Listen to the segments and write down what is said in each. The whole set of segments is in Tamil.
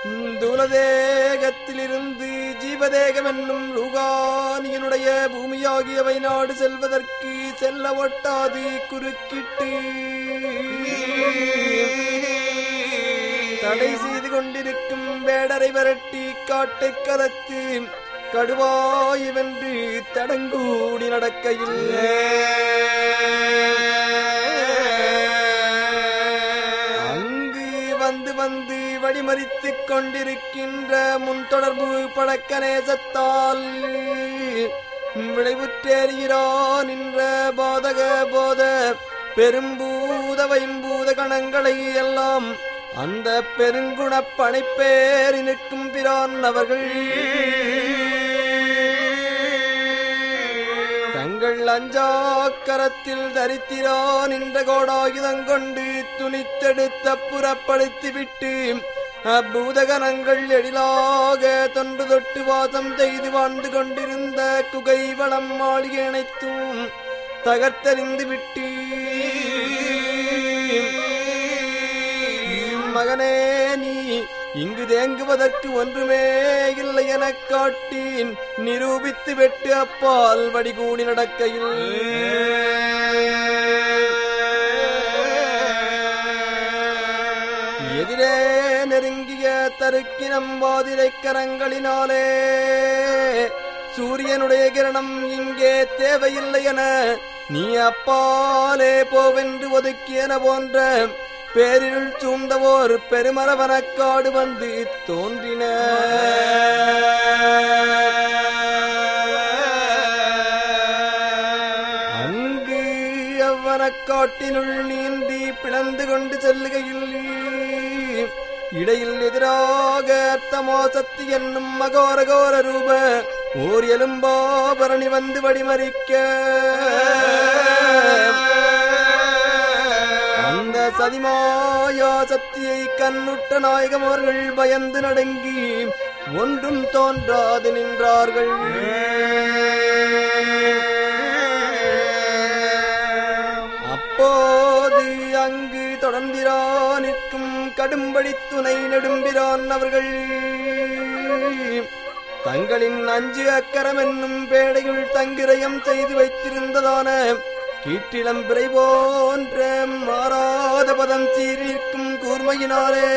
தூலதேகத்திலிருந்து ஜீவதேகம் என்னும் ருகானியனுடைய பூமியாகியவை நாடு செல்வதற்கு செல்ல ஒட்டாது குறுக்கிட்டு தடை செய்து கொண்டிருக்கும் வேடரை விரட்டி காட்டை கலத்து கடுவாய் வென்று தடங்கூடி நடக்கையில் அங்கு வந்து வந்து வழிமறித்துக் கொண்டிருக்கின்ற முன் தொடர்பு பழக்க நேசத்தால் விளைவுற்றேறிகிறா நின்ற போதக போத பெரும்பூத வைம்பூத கணங்களை எல்லாம் அந்த பெருங்குணப் பனைப்பேறி நிற்கும் பிரான் அவர்கள் தங்கள் அஞ்சாக்கரத்தில் தரித்திரான் என்ற கோடாயுதங்கொண்டு துணித்தெடுத்த புறப்படுத்திவிட்டு அப்பூதகணங்கள் எழிலாக தொன்று தொட்டு வாசம் செய்து வாழ்ந்து கொண்டிருந்த குகை வளம் மாளிகை அனைத்தும் தகர்த்தறிந்து விட்டு மகனே நீ இங்கு தேங்குவதற்கு ஒன்றுமே இல்லை எனக் காட்டீன் நிரூபித்து வெட்டு அப்பால் வடிகூடி நடக்கையில் எதிரே நெருங்கிய தருக்கினம் வாதிரை கரங்களினாலே சூரியனுடைய கிரணம் இங்கே தேவையில்லை என நீ அப்பாலே போவென்று ஒதுக்கியன போன்ற பேரிருள் சூழ்ந்தவோர் பெருமரவனக்காடு வந்து தோன்றின அங்கு அவ்வனக்காட்டினுள் நீந்தி பிளந்து கொண்டு செல்லுகையில் இடையில் எதிராக அர்த்தமாசக்தி என்னும் மகோரகோர ரூப ஓர் எலும்பாபரணி வந்து வடிமறிக்க அந்த சதிமாயா சக்தியை கண்ணுட்ட நாயகம் அவர்கள் பயந்து நடுங்கி ஒன்றும் தோன்றாது நின்றார்கள் அப்போது அங்கு தொடர்ந்திரா நிற்கும் கடும்படி துணை நெடும்பிரான் அவர்கள் தங்களின் அஞ்சு அக்கரம் என்னும் பேடையுள் தங்கிரயம் செய்து வைத்திருந்ததான கீற்றிளம் பிறை போன்ற மாறாத பதம் சீரிக்கும் கூர்மையினாலே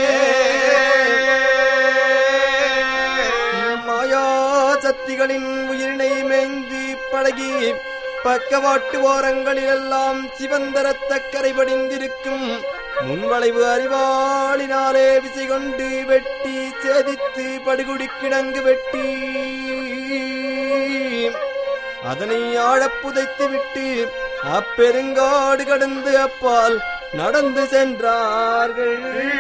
மாயா சக்திகளின் உயிரினை மேய்ந்து பழகி பக்கவாட்டு ஓரங்களிலெல்லாம் சிவந்தரத்த கரைபடிந்திருக்கும் முன்வளைவு அறிவாளினாலே விசை கொண்டு வெட்டி சேதித்து படுகுடி கிடங்கு வெட்டி அதனை ஆழப் புதைத்து விட்டு அப்பெருங்காடு கடந்து அப்பால் நடந்து சென்றார்கள்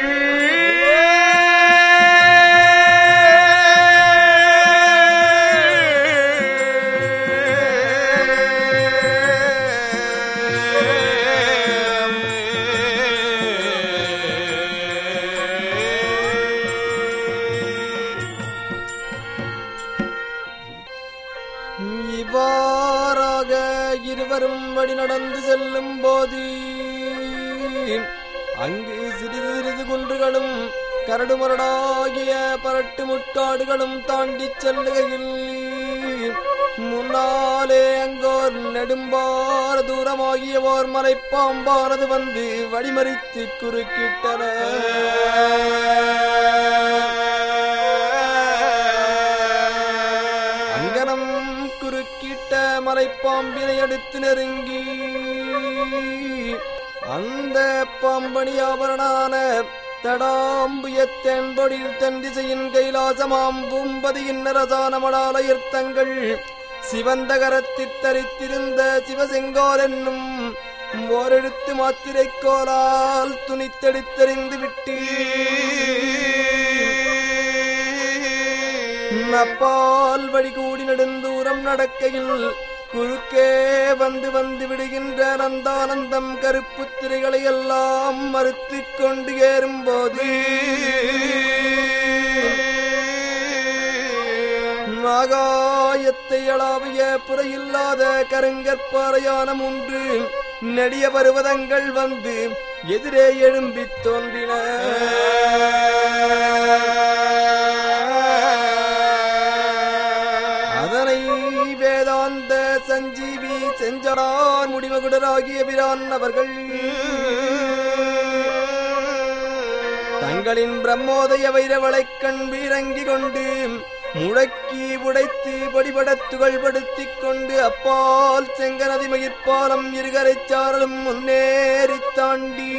இவ்வாறாக இருவரும் வழி நடந்து செல்லும் போது அங்கு சிறிது சிறிது குன்றுகளும் கரடுமுரடாகிய பரட்டு முட்காடுகளும் தாண்டிச் செல்லுகையில் முன்னாலே அங்கோர் நெடும்பார தூரமாகிய ஓர் மலைப்பாம்பானது வந்து வழிமறித்து குறுக்கிட்டன அங்கனம் குறுக்கிட்ட மலைப்பாம்பினை அடுத்து நெருங்கி அந்த பாம்பணி ஆபரணான தடாம்புயத்தேன் பொடியில் தன் திசையின் கைலாசமாம் பூம்பதியின் நரசான மடாலயர்த்தங்கள் சிவந்த கரத்தித் தரித்திருந்த சிவசெங்கோல் என்னும் ஓரெழுத்து மாத்திரை கோலால் துணித்தெடுத்தறிந்து விட்டு அப்பால் வழி கூடி நெடுந்தூரம் நடக்கையில் குறுக்கே வந்து வந்து விடுகின்ற நந்தானந்தம் கருப்பு திரைகளை எல்லாம் மறுத்துக் கொண்டு ஏறும்போது ஆகாயத்தை அளாவிய புறையில்லாத கருங்கற்பாறையான மூன்று நெடிய பருவதங்கள் வந்து எதிரே எழும்பித் தோன்றின செஞ்சான் முடிமகுடராகிய பிரான் அவர்கள் தங்களின் பிரம்மோதய வைரவளைக் கண் வீரங்கி கொண்டு முழக்கி உடைத்து பொடிபடத் துகள்படுத்திக் கொண்டு அப்பால் செங்கநதி மயிர்பாலம் இருகரைச் சாரலும் முன்னேறித் தாண்டி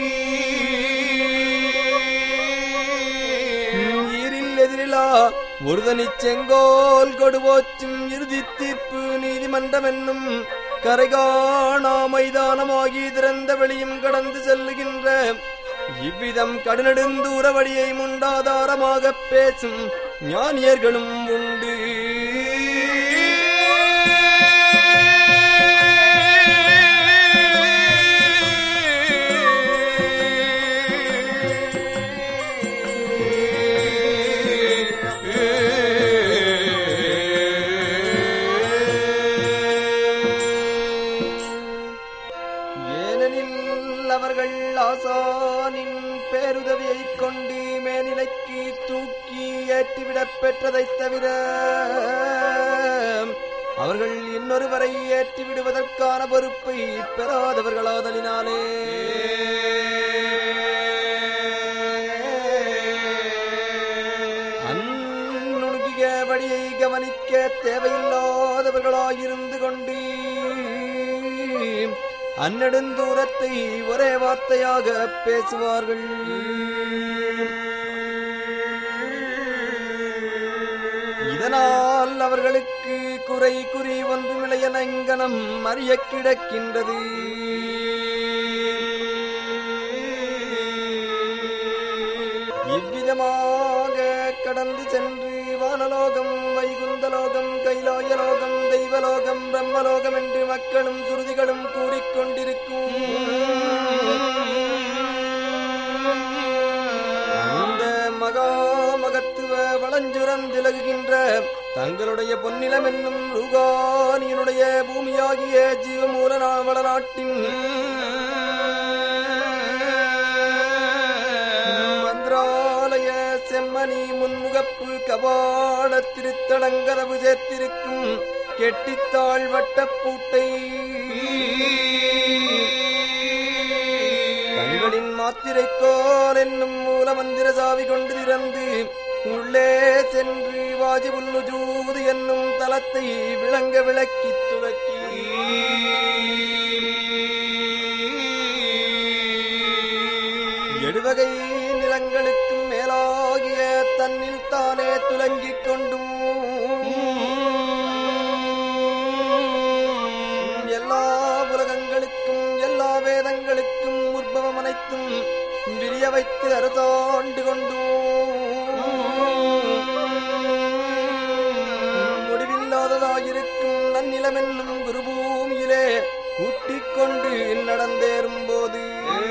ஈரில் எதிரிலா ஒருதனிச் செங்கோல் கொடுவோச்சும் இறுதி தீர்ப்பு நீதிமன்றம் என்னும் கரைகாணா மைதானமாகி திறந்த வெளியும் கடந்து செல்லுகின்ற இவ்விதம் கடுநெடுந்தூர வழியை முண்டாதாரமாகப் பேசும் ஞானியர்களும் உண்டு ஏனெனில் அவர்கள் ஆசானின் பேருதவியைக் கொண்டு மேனிலைக்கு தூக்கி ஏற்றிவிடப் பெற்றதைத் தவிர அவர்கள் இன்னொருவரை ஏற்றி விடுவதற்கான பொறுப்பை பெறாதவர்களாதலினாலே அந்நுணுகிய வழியை கவனிக்க தேவையில்லாதவர்களாயிருந்து கொண்டு அந்நெடுந்தூரத்தை ஒரே வார்த்தையாக பேசுவார்கள் இதனால் அவர்களுக்கு குறை குறி ஒன்றுமில்லையென இங்கனம் அறிய கிடக்கின்றது இவ்விதமாக கடந்து சென்று வானலோகம் வைகுந்தலோகம் கைலாயலோகம் தெய்வலோகம் பிரம்மலோகம் என்று மக்களும் சுருதிகளும் கூறிக்கொண்டிருக்கும் அந்த மகா மகத்துவ வளஞ்சுரந்திலகுகின்ற தங்களுடைய பொன்னிலம் என்னும் ரூகானியனுடைய பூமியாகிய ஜீவமூல நா- வளநாட்டின் மந்திராலய செம்மணி முன்முகப்பு கபாட திருத்தடங்கதவு சேர்த்திருக்கும் கெட்டித்தாழ் வட்டப்பூட்டை தங்களின் மாத்திரைக்கோல் என்னும் மூல மந்திர சாவி கொண்டு திறந்து உள்ளே சென்று வாஜிபுல் நுஜூது என்னும் தலத்தை விளங்க விளக்கித் துலக்கி எடுவகை நிலங்களுக்கும் மேலாகிய தன்னில் தானே துலங்கிக் கொண்டும் எல்லா உலகங்களுக்கும் எல்லா வேதங்களுக்கும் உற்பவம் அனைத்தும் விரிய வைத்து அரசாண்டு கொண்டும் முடிவில்லாததாயிருக்கும் நன்னிலமென்னும் குருபூமியிலே கூட்டிக் கொண்டு நடந்தேறும் போது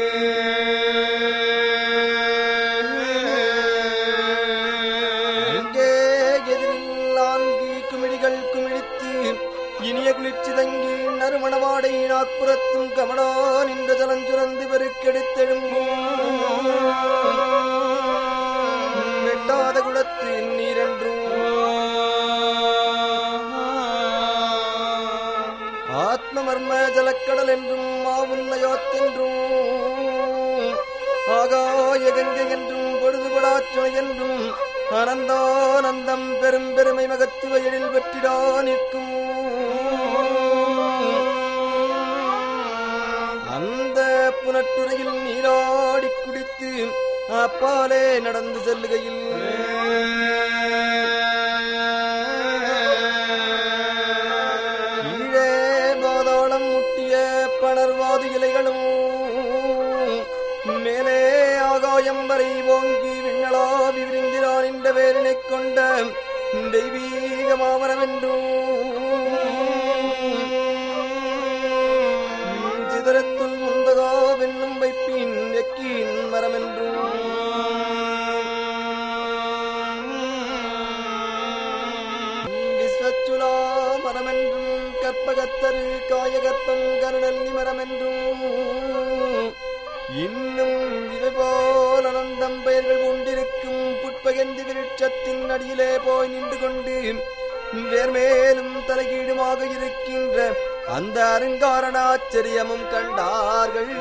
அங்கே எதிரில் நான்கு குமிழிகள் குமிழித்து இனிய குளிர்ச்சி தங்கி நறுமணவாடை நாற்புறத்தும் கமலா நின்ற ஜலஞ்சுரந்து பெருக்கெடுத்தெழும்பும் வெட்டாத குடத்து நீரென்றும் ஆத்ம மர்ம ஜலக்கடல் என்றும் மாவுன்னயோத்தென்றும் ஆகாய கங்கை என்றும் பொழுதுபடாற்றுணை என்றும் அனந்தானந்தம் பெரும் பெருமை மகத்துவ எழில் பெற்றிடா நிற்கும் அந்த புனட்டுரையில் நீராடி குடித்து அப்பாலே நடந்து செல்லுகையில் கீழே பாதாளம் முட்டிய பணர்வாது இலைகளும் மேலே ஆகாயம் வரை ஓங்கி விண்ணளாவி விரிந்திரான் என்ற வேரினைக் கொண்ட தெய்வீக மாமரமென்றும் சிதறத்துள் முந்தகா வென்னும் வைப்பின் எக்கின் மரமென்றும் விஸ்வச்சுலா மரமென்றும் கற்பகத்தரு காயகற்பம் கருணல்லி மரமென்றும் இன்னும் இவை போல் அனந்தம் பெயர்கள் உண்டிருக்கும் புட்பகந்தி விருட்சத்தின் அடியிலே போய் நின்று கொண்டு வேர்மேலும் தலைகீடுமாக இருக்கின்ற அந்த அருங்காரண ஆச்சரியமும் கண்டார்கள்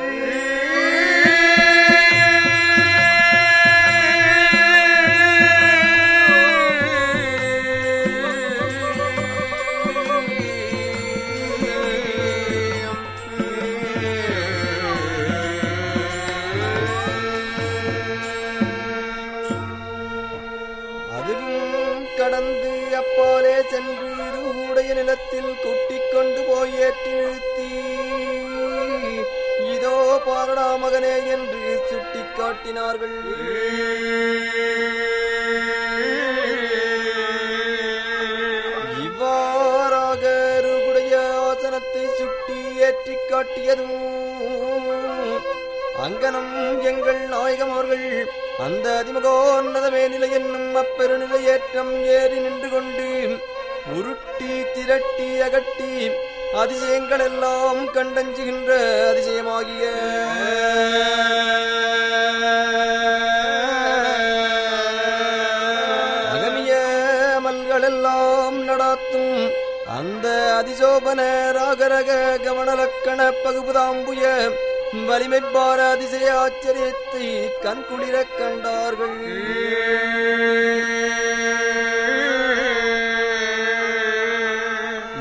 அதுவும் கடந்து அப்பாலே சென்று இருடைய நிலத்தில் குட்டிக் கொண்டு போய் ஏற்றி நிறுத்தி இதோ பாரடா மகனே என்று சுட்டிக் காட்டினார்கள் இவ்வாறாக அருகுடைய ஆசனத்தை சுட்டி ஏற்றிக் காட்டியதும் அங்கனம் எங்கள் நாயகம் அவர்கள் அந்த அதிமுகோன்னதமே நிலை என்னும் அப்பெருநிலை ஏற்றம் ஏறி நின்று கொண்டு உருட்டி திரட்டி அகட்டி அதிசயங்கள் எல்லாம் கண்டஞ்சுகின்ற அதிசயமாகிய அகமிய மல்களெல்லாம் நடாத்தும் அந்த அதிசோபன ராகரக கவனலக்கண பகுபுதாம்புய வலிமைப்பார அதிசய ஆச்சரியத்தை கண்குளிரக் கண்டார்கள்